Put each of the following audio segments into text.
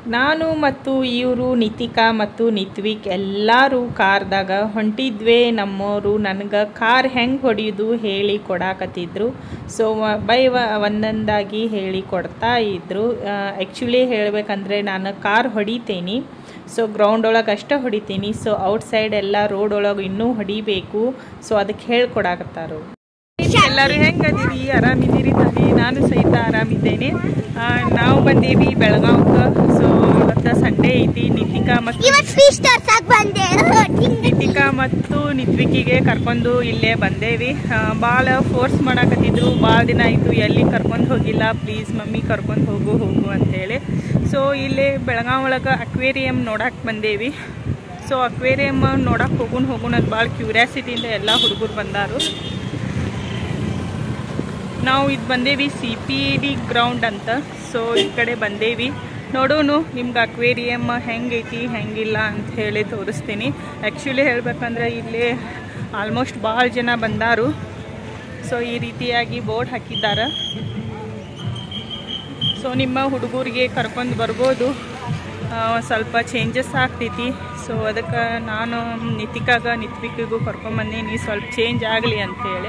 ನಾನು ಮತ್ತು ಇವರು ನಿತಿಕಾ ಮತ್ತು ನಿತ್ವಿಕ್ ಎಲ್ಲರೂ ಕಾರ್ದಾಗ ಹೊಂಟಿದ್ವಿ ನಮ್ಮವರು ನನಗೆ ಕಾರ್ ಹೆಂಗೆ ಹೊಡೆಯೋದು ಹೇಳಿ ಕೊಡಾಕತ್ತಿದ್ರು ಸೊ ಬೈ ವ ಒಂದೊಂದಾಗಿ ಹೇಳಿ ಕೊಡ್ತಾ ಇದ್ದರು ಆ್ಯಕ್ಚುಲಿ ಹೇಳಬೇಕಂದ್ರೆ ನಾನು ಕಾರ್ ಹೊಡಿತೀನಿ ಸೊ ಗ್ರೌಂಡ್ ಒಳಗೆ ಅಷ್ಟೇ ಹೊಡಿತೀನಿ ಸೊ ಔಟ್ಸೈಡ್ ಎಲ್ಲ ರೋಡ್ ಒಳಗೆ ಇನ್ನೂ ಹೊಡಿಬೇಕು ಸೊ ಅದಕ್ಕೆ ಹೇಳ್ಕೊಡಾಕತ್ತಾರು ಎಲ್ಲರೂ ಹೆಂಗದೀರಿ ಆರಾಮಿದ್ದೀರಿ ತಾನೇ ನಾನು ಸಹಿತ ಆರಾಮಿದ್ದೇನೆ ಆ, ನಾವು ಬಂದೀವಿ ಬೆಳಗಾವ್ಗೆ ಸೊ ಇವತ್ತು ಸಂಡೇ ಐತಿ ನಿತಿಕಾ ಮತ್ತು ಇವತ್ತು ಫಿಶ್ ತರ್ಸಕ್ ಬಂದೆ ನಿತಿಕಾ ಮತ್ತು ನಿತ್ವಿಕಿಗೆ ಕರ್ಕೊಂಡು ಇಲ್ಲೇ ಬಂದೇವಿ ಭಾಳ ಫೋರ್ಸ್ ಮಾಡಾಕತ್ತಿದ್ರು ಭಾಳ ದಿನ ಆಯಿತು ಎಲ್ಲಿ ಕರ್ಕೊಂಡು ಹೋಗಿಲ್ಲ ಪ್ಲೀಸ್ ಮಮ್ಮಿ ಕರ್ಕೊಂಡು ಹೋಗು ಹೋಗು ಅಂತೇಳಿ ಸೊ ಇಲ್ಲಿ ಬೆಳಗಾವ್ ಒಳಗೆ ಅಕ್ವೇರಿಯಂ ನೋಡಕ್ಕೆ ಬಂದೇವಿ ಸೊ ಅಕ್ವೇರಿಯಂ ನೋಡಕ್ಕೆ ಹೋಗೋಣ ಹೋಗೋಣ ಅಂತ ಭಾಳ ಕ್ಯೂರಿಯಾಸಿಟಿಯಿಂದ ಎಲ್ಲ ಹುಡುಗರು ಬಂದಾರು ನಾವು ಇದು ಬಂದೇವಿ ಸಿ ಪಿ ಡಿ ಗ್ರೌಂಡ್ ಅಂತ ಸೊ ಈ ಕಡೆ ಬಂದೇವಿ ನೋಡೋಣ ನಿಮ್ಗೆ ಅಕ್ವೇರಿಯಮ್ ಹೆಂಗೈತಿ ಹೆಂಗಿಲ್ಲ ಅಂತ ಹೇಳಿ ತೋರಿಸ್ತೀನಿ ಆ್ಯಕ್ಚುಲಿ ಹೇಳ್ಬೇಕಂದ್ರೆ ಇಲ್ಲಿ ಆಲ್ಮೋಸ್ಟ್ ಭಾಳ ಜನ ಬಂದಾರು ಸೊ ಈ ರೀತಿಯಾಗಿ ಬೋರ್ಡ್ ಹಾಕಿದ್ದಾರೆ ಸೊ ನಿಮ್ಮ ಹುಡುಗರಿಗೆ ಕರ್ಕೊಂಡು ಬರ್ಬೋದು ಆ, ಸ್ವಲ್ಪ ಚೇಂಜಸ್ ಆಗ್ತೈತಿ ಸೊ ಅದಕ್ಕೆ ನಾನು ನಿತಿಕಾಗ ನಿತ್ವಿಕಿಗೂ ಕರ್ಕೊಂಬಂದೀನಿ ಸ್ವಲ್ಪ ಚೇಂಜ್ ಆಗಲಿ ಅಂತೇಳಿ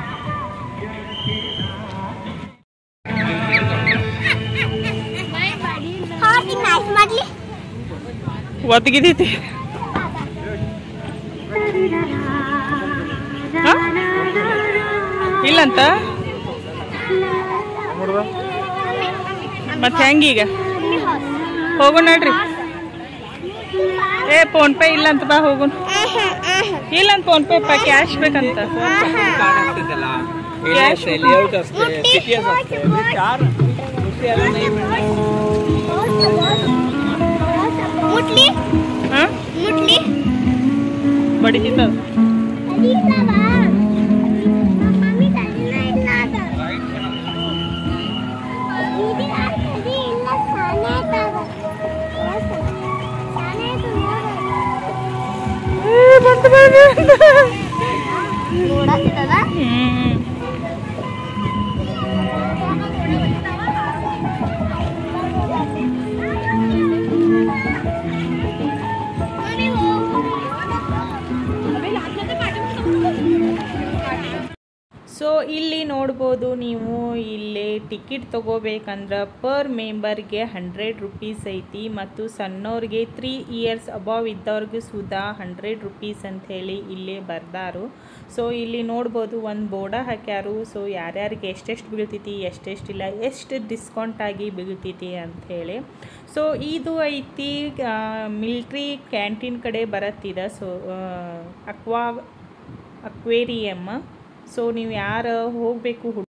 ಹಾರ್ಟಿಂಗ್ ನೈಸ್ ಮಾಡ್ಲಿ ಒದಗಿದೈತಿ ಹ? ಇಲ್ಲಂತ ಮತ್ತೆ ಹೆಂಗೀಗ ಹೋಗೋಣ ನಡ್ರಿ ಏ ಫೋನ್ ಪೇ ಇಲ್ಲ ಅಂತ ಬಾ ಹೋಗೋಣ ಇಲ್ಲ ಅಂತ ಫೋನ್ ಪೇ ಕ್ಯಾಶ್ ಬೇಕಂತ ಕ್ಯಾಶ್ ಮುಟ್ಲಿ ಹಾಂ ಮುಟ್ಲಿ ಬಡಿತಿತ್ತ ಹ್ಮ್ ಸೊ ಇಲ್ಲಿ ನೋಡ್ಬೋದು ನೀವು ಇಲ್ಲಿ ಟಿಕೆಟ್ ತೊಗೋಬೇಕಂದ್ರೆ ಪರ್ ಮೆಂಬರ್ಗೆ ಹಂಡ್ರೆಡ್ ರುಪೀಸ್ ಐತಿ ಮತ್ತು ಸಣ್ಣವ್ರಿಗೆ ತ್ರೀ ಇಯರ್ಸ್ ಅಬಾವ್ ಇದ್ದವ್ರಿಗೆ ಸುಧಾ ಹಂಡ್ರೆಡ್ ರುಪೀಸ್ ಅಂಥೇಳಿ ಇಲ್ಲಿ ಬರ್ದಾರು ಸೊ ಇಲ್ಲಿ ನೋಡ್ಬೋದು ಒಂದು ಬೋರ್ಡ ಹಾಕ್ಯಾರು ಸೊ ಯಾರ್ಯಾರಿಗೆ ಎಷ್ಟೆಷ್ಟು ಬೀಳ್ತೈತಿ ಎಷ್ಟೆಷ್ಟಿಲ್ಲ ಎಷ್ಟು ಡಿಸ್ಕೌಂಟ್ ಆಗಿ ಬೀಳ್ತೈತಿ ಅಂಥೇಳಿ ಸೊ ಇದು ಐತಿ ಮಿಲ್ಟ್ರಿ ಕ್ಯಾಂಟೀನ್ ಕಡೆ ಬರತ್ತಿದೆ ಸೊ ಅಕ್ವಾ ಅಕ್ವೇರಿಯಮ್ ಸೊ ನೀವು ಯಾರು ಹೋಗಬೇಕು ಹುಡುಗ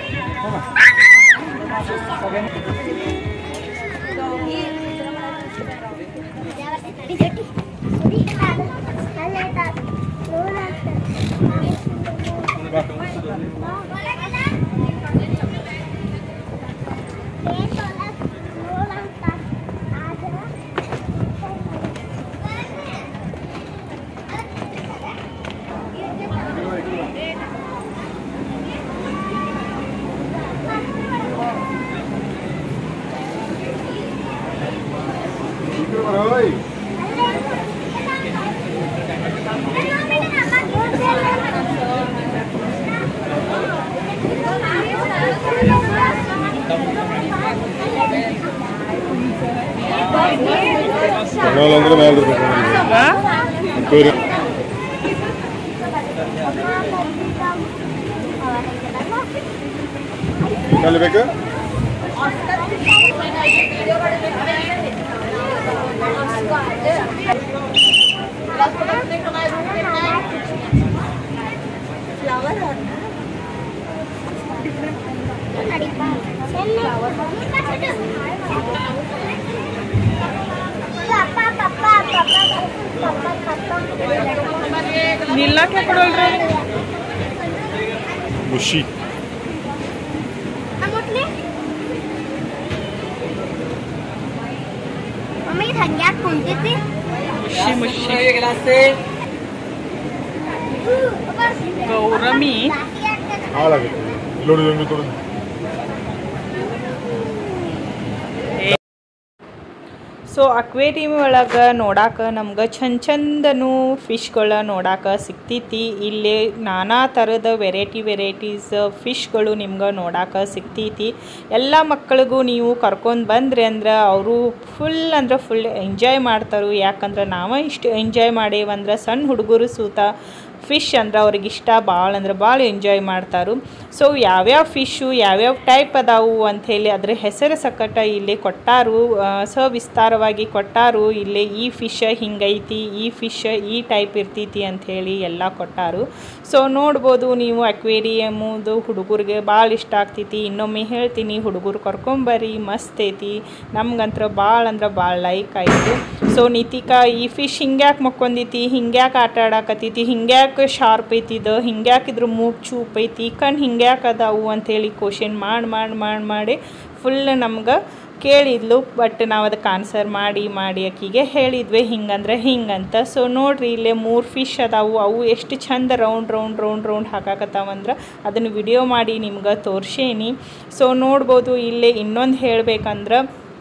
ಅಂದ್ರೆ ಮೇಲೆ ಇರ್ಬೇಕು ಬೇರೆ ಅಲ್ಲಿ ಬೇಕಾ ನಿಲ್ಲಕ್ಕೆ ಕೊಡಲ್ರಿ ಮುಷಿ ಮಮ್ಮಿ ಹಂಗ್ಯಾಕ್ ಕುಂತೈತಿ ಮುಷಿ ಮುಷಿ ಗೌರಮಿ ಹಾಳಾಗುತ್ತೆ ನೋಡಿ ಹೆಂಗೆ ತೊಗೊಂಡು ಸೊ ಅಕ್ವೇರಿಯಂ ಒಳಗೆ ನೋಡಾಕ ನಮ್ಗೆ ಚಂದ ಚಂದನು ಫಿಶ್ಗಳ ನೋಡಾಕ ಸಿಗ್ತೈತಿ ಇಲ್ಲಿ ನಾನಾ ಥರದ ವೆರೈಟಿ ವೆರೈಟೀಸ್ ಫಿಶ್ಗಳು ನಿಮ್ಗೆ ನೋಡಾಕ ಸಿಗ್ತೈತಿ ಎಲ್ಲ ಮಕ್ಕಳಿಗೂ ನೀವು ಕರ್ಕೊಂಡು ಬಂದ್ರಿ ಅಂದ್ರೆ ಅವರು ಫುಲ್ ಅಂದ್ರೆ ಫುಲ್ ಎಂಜಾಯ್ ಮಾಡ್ತಾರೆ ಯಾಕಂದ್ರೆ ನಾವು ಇಷ್ಟು ಎಂಜಾಯ್ ಮಾಡೇವಂದ್ರೆ ಸಣ್ಣ ಹುಡುಗರು ಸೂತ ಫಿಶ್ ಅಂದ್ರೆ ಅವ್ರಿಗೆ ಇಷ್ಟ ಭಾಳ ಅಂದ್ರೆ ಭಾಳ ಎಂಜಾಯ್ ಮಾಡ್ತಾರೆ ಸೊ ಯಾವ್ಯಾವ ಫಿಶ್ಶು ಯಾವ್ಯಾವ ಟೈಪ್ ಅದಾವು ಅಂಥೇಳಿ ಅದ್ರ ಹೆಸರು ಸಕಟ ಇಲ್ಲಿ ಕೊಟ್ಟಾರು ಆ, ಸವಿಸ್ತಾರವಾಗಿ ಕೊಟ್ಟಾರು ಇಲ್ಲಿ ಈ ಫಿಶ್ ಹಿಂಗೈತಿ ಈ ಫಿಶ್ ಈ ಟೈಪ್ ಇರ್ತೈತಿ ಅಂಥೇಳಿ ಎಲ್ಲ ಕೊಟ್ಟಾರು ಸೊ ನೋಡ್ಬೋದು ನೀವು ಅಕ್ವೇರಿಯಮ್ಮದು ಹುಡುಗರಿಗೆ ಭಾಳ ಇಷ್ಟ ಆಗ್ತೈತಿ ಇನ್ನೊಮ್ಮೆ ಹೇಳ್ತೀನಿ ಹುಡುಗರು ಕರ್ಕೊಂಬರ್ರಿ ಮಸ್ತ್ ಐತಿ ನಮ್ಗಂತ್ರ ಭಾಳ ಅಂದ್ರೆ ಭಾಳ ಲೈಕ್ ಆಯಿತು ಸೊ ನಿತಿಕಾ ಈ ಫಿಶ್ ಹಿಂಗ್ಯಾಕೆ ಮಕ್ಕೊಂದೈತಿ ಹಿಂಗ್ಯಾಕೆ ಆಟ ಆಡಾಕತ್ತೈತಿ ಹಿಂಗ್ಯಾಕೆ ಶಾರ್ಪ್ ಐತಿದು ಹಿಂಗ್ಯಾಕೆ ಇದ್ರ ಮೂಗ್ ಚೂಪ್ ಐತಿ ಕಣ್ಣು ಹಿಂಗ್ಯಾಕೆ ಅದಾವು ಅಂಥೇಳಿ ಕ್ವಶನ್ ಮಾಡಿ ಮಾಡಿ ಮಾಡಿ ಮಾಡಿ ಫುಲ್ ನಮ್ಗೆ ಕೇಳಿದ್ಲು ಬಟ್ ನಾವು ಅದಕ್ಕೆ ಆನ್ಸರ್ ಮಾಡಿ ಮಾಡಿ ಆಕಿಗೆ ಹೇಳಿದ್ವಿ ಹಿಂಗಂದ್ರೆ ಹಿಂಗಂತ ಸೊ ನೋಡ್ರಿ ಇಲ್ಲೇ ಮೂರು ಫಿಶ್ ಅದಾವು ಅವು ಎಷ್ಟು ಚಂದ ರೌಂಡ್ ರೌಂಡ್ ರೌಂಡ್ ರೌಂಡ್ ಹಾಕಾಕತ್ತಾವಂದ್ರೆ ಅದನ್ನು ವಿಡಿಯೋ ಮಾಡಿ ನಿಮ್ಗೆ ತೋರ್ಸೇನಿ ಸೊ ನೋಡ್ಬೋದು ಇಲ್ಲೇ ಇನ್ನೊಂದು ಹೇಳ್ಬೇಕಂದ್ರೆ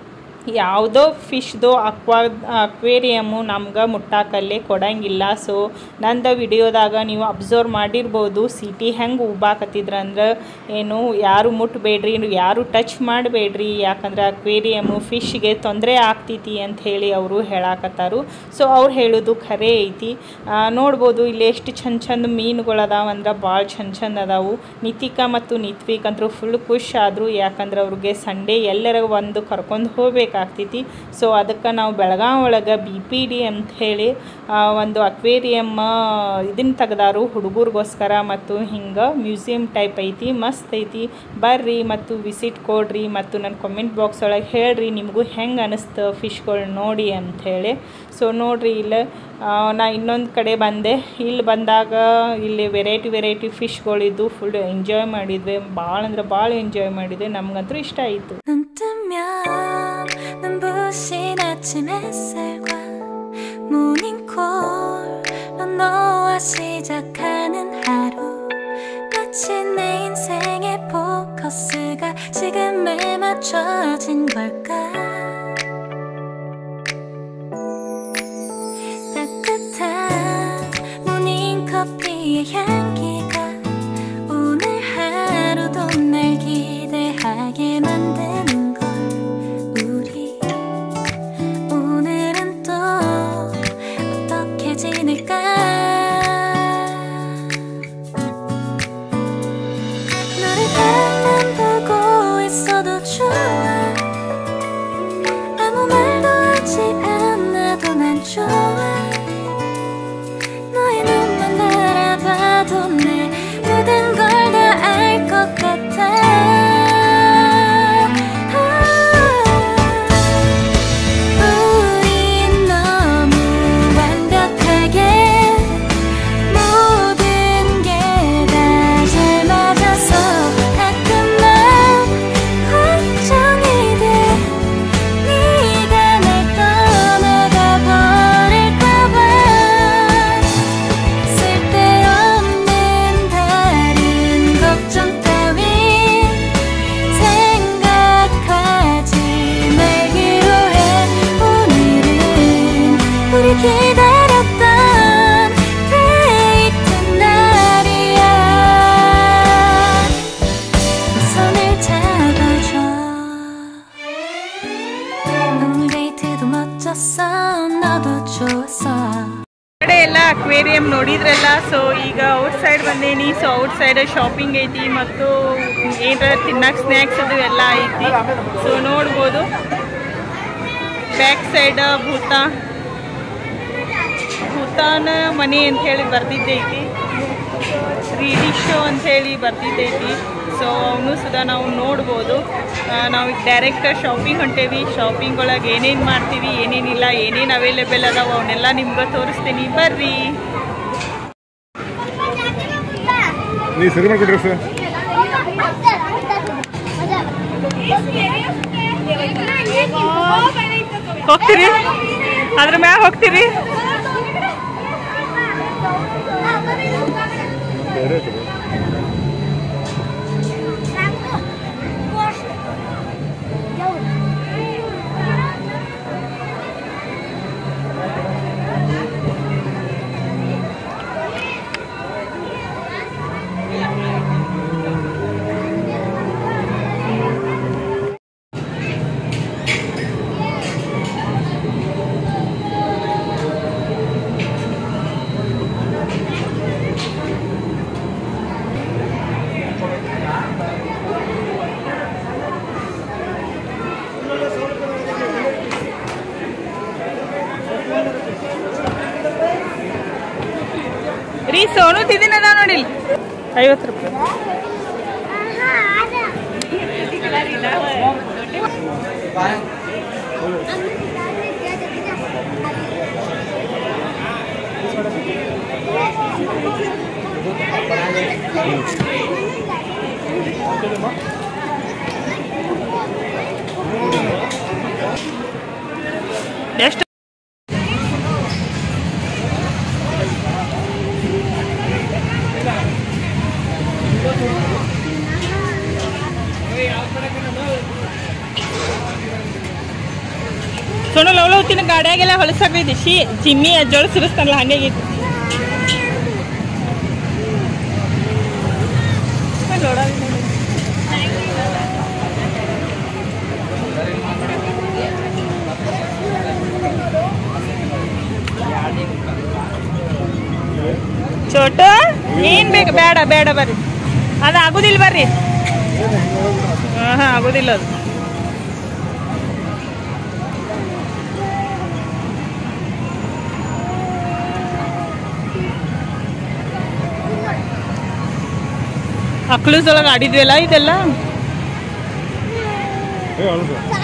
ಯಾವುದೋ ಫಿಶ್ದು ಅಕ್ವಾ ಅಕ್ವೇರಿಯಮ್ಮು ನಮ್ಗೆ ಮುಟ್ಟಾಕಲ್ಲೇ ಕೊಡಂಗಿಲ್ಲ ಸೊ ನಂದು ವಿಡಿಯೋದಾಗ ನೀವು ಅಬ್ಸರ್ವ್ ಮಾಡಿರ್ಬೋದು ಸಿಟಿ ಹೆಂಗೆ ಉಬ್ಬಾಕತ್ತಿದ್ರ ಅಂದ್ರೆ ಏನು ಯಾರು ಮುಟ್ಟಬೇಡ್ರಿ ಯಾರು ಟಚ್ ಮಾಡಬೇಡ್ರಿ ಯಾಕಂದ್ರೆ ಅಕ್ವೇರಿಯಮ್ಮು ಫಿಶ್ಗೆ ತೊಂದರೆ ಆಗ್ತೈತಿ ಅಂತ ಹೇಳಿ ಅವರು ಹೇಳಾಕತ್ತಾರು ಸೊ ಅವ್ರು ಹೇಳೋದು ಖರೆ ಐತಿ ಆ, ನೋಡ್ಬೋದು ಇಲ್ಲಿ ಎಷ್ಟು ಚಂದ ಚಂದ ಮೀನುಗಳು ಅದಾವ ಅಂದ್ರೆ ಭಾಳ ಚಂದ ಚಂದ ಅದಾವು ನಿತಿಕಾ ಮತ್ತು ನಿತ್ವಿಕ್ ಅಂತೂ ಫುಲ್ ಖುಷ್ ಆದರು ಯಾಕಂದ್ರೆ ಅವ್ರಿಗೆ ಸಂಡೇ ಎಲ್ಲರ ಒಂದು ಕರ್ಕೊಂಡು ಹೋಗ್ಬೇಕಾಗ್ತೈತಿ ಸೊ ಅದಕ್ಕೆ ನಾವು ಬೆಳಗಾವಿ ಒಳಗೆ ಬಿ ಪಿ ಡಿ ಅಂತ ಹೇಳಿ ಆ, ಒಂದು ಅಕ್ವೇರಿಯಮ್ಮ ಇದನ್ನ ತೆಗ್ದಾರು ಹುಡುಗರಿಗೋಸ್ಕರ ಮತ್ತು ಹಿಂಗೆ ಮ್ಯೂಸಿಯಂ ಟೈಪ್ ಐತಿ ಮಸ್ತ್ ಐತಿ ಬರ್ರಿ ಮತ್ತು ವಿಸಿಟ್ ಕೊಡ್ರಿ ಮತ್ತು ನನ್ನ ಕಮೆಂಟ್ ಬಾಕ್ಸ್ ಒಳಗೆ ಹೇಳ್ರಿ ನಿಮಗೂ ಹೆಂಗೆ ಅನಿಸ್ತು ಫಿಶ್ಗಳು ನೋಡಿ ಅಂಥೇಳಿ ಸೊ ನೋಡ್ರಿ ಇಲ್ಲಿ ಆ, ನಾ ಇನ್ನೊಂದು ಕಡೆ ಬಂದೆ ಇಲ್ಲಿ ಬಂದಾಗ ಇಲ್ಲಿ ವೆರೈಟಿ ವೆರೈಟಿ ಫಿಶ್ಗಳಿದ್ದು ಫುಲ್ ಎಂಜಾಯ್ ಮಾಡಿದ್ವಿ ಭಾಳ ಅಂದ್ರೆ ಭಾಳ ಎಂಜಾಯ್ ಮಾಡಿದ್ವಿ ನಮ್ಗಂತೂ ಇಷ್ಟ ಆಯಿತು 눈 뜨면 눈부신 아침 햇살과 모닝콜로 너와 시작하는 하루 마치 내 인생의 포커스가 지금에 맞춰진 걸까 따뜻한 모닝커피의 향기가 오늘 하루도 날 기대하게 만드는 걸 우리 오늘은 또 어떻게 지낼까 너를 바라만 보고 있어도 좋아 아무 말도 하지 않아도 난 좋아 너의 눈만 바라봐도 내 모든 걸 다 알 것 같아 우린 너무 완벽하게 모든 게 다 잘 맞아서 가끔 난 걱정이 돼 네가 날 떠나가 버릴까봐 쓸데없는 다른 걱정 따윈 생각하지 말기로 해 오늘은 우리 기다렸던 데이트 날이야 손을 잡아줘 오늘 데이트도 멋졌어 너도 좋았어 ಕಡೆ ಎಲ್ಲ ಅಕ್ವೇರಿಯಂ ನೋಡಿದ್ರಲ್ಲ ಸೊ ಈಗ ಔಟ್ ಸೈಡ್ ಬಂದೇನಿ ಸೊ ಔಟ್ ಸೈಡ್ ಶಾಪಿಂಗ್ ಐತಿ ಮತ್ತು ಏನಾರ ತಿನ್ನಕ್ಕೆ ಸ್ನ್ಯಾಕ್ಸ್ ಅದು ಎಲ್ಲ ಐತಿ ಸೊ ನೋಡ್ಬೋದು ಬ್ಯಾಕ್ ಸೈಡ್ ಭೂತ ಭೂತಾನ ಮನೆ ಅಂತ ಹೇಳಿ ಬರ್ದಿದ್ದೈತಿ ರೀಡಿ ಶೋ ಅಂತ ಹೇಳಿ ಬರ್ದಿದ್ದೈತಿ ಸೊ ಅವನು ಸುಧಾ ನಾವು ನೋಡ್ಬೋದು ಆ, ನಾವು ಈಗ ಡೈರೆಕ್ಟ್ ಶಾಪಿಂಗ್ ಹೊಂಟೇವಿ ಶಾಪಿಂಗ್ ಒಳಗೆ ಏನೇನು ಮಾಡ್ತೀವಿ ಏನೇನಿಲ್ಲ ಏನೇನು ಅವೈಲೇಬಲ್ ಅದಾವ ಅವನ್ನೆಲ್ಲ ನಿಮ್ಗೆ ತೋರಿಸ್ತೀನಿ ಬರ್ರಿ ನೀ ಸರಿ ಮಾಡ್ಕೊಡ್ರಿ ಸರ್ ಹೋಗ್ತೀರಿ ಅದ್ರ ಮ್ಯಾಗ ಹೋಗ್ತೀರಿ ಬೇರೆ ಐತೆ ಬಿಡು. ಸೋನು ತಿದಿನ ಅದ ನೋಡಿ ಇಲ್ಲಿ. ಐವತ್ತು ರೂಪಾಯಿ ಎಷ್ಟು ಸೋನು ಲವ್ ಹೊತ್ತಿನ ಗಾಡಿಯಾಗೆಲ್ಲ ಹೊಲಸಾಕೈತಿ ಶಿ ಚಿಮ್ಮಿ ಅಜ್ಜೋಳ ಸಿರಿಸ್ತಾನಲ್ಲ ಹಂಗಾಗೈತಿ ಚೋಟು ಏನ್ ಬೇಕು ಬೇಡ ಬೇಡ ಬರ್ರಿ ಅದು ಆಗುದಿಲ್ಲ ಬರ್ರಿ ಹಾ ಹಾ ಆಗುದಿಲ್ಲ ಅದು ಅಕ್ಲೂಸೊಳಗೆ ಆಡಿದ್ವಲ್ಲ ಇದೆಲ್ಲ ಏ ಅಲ್ಲ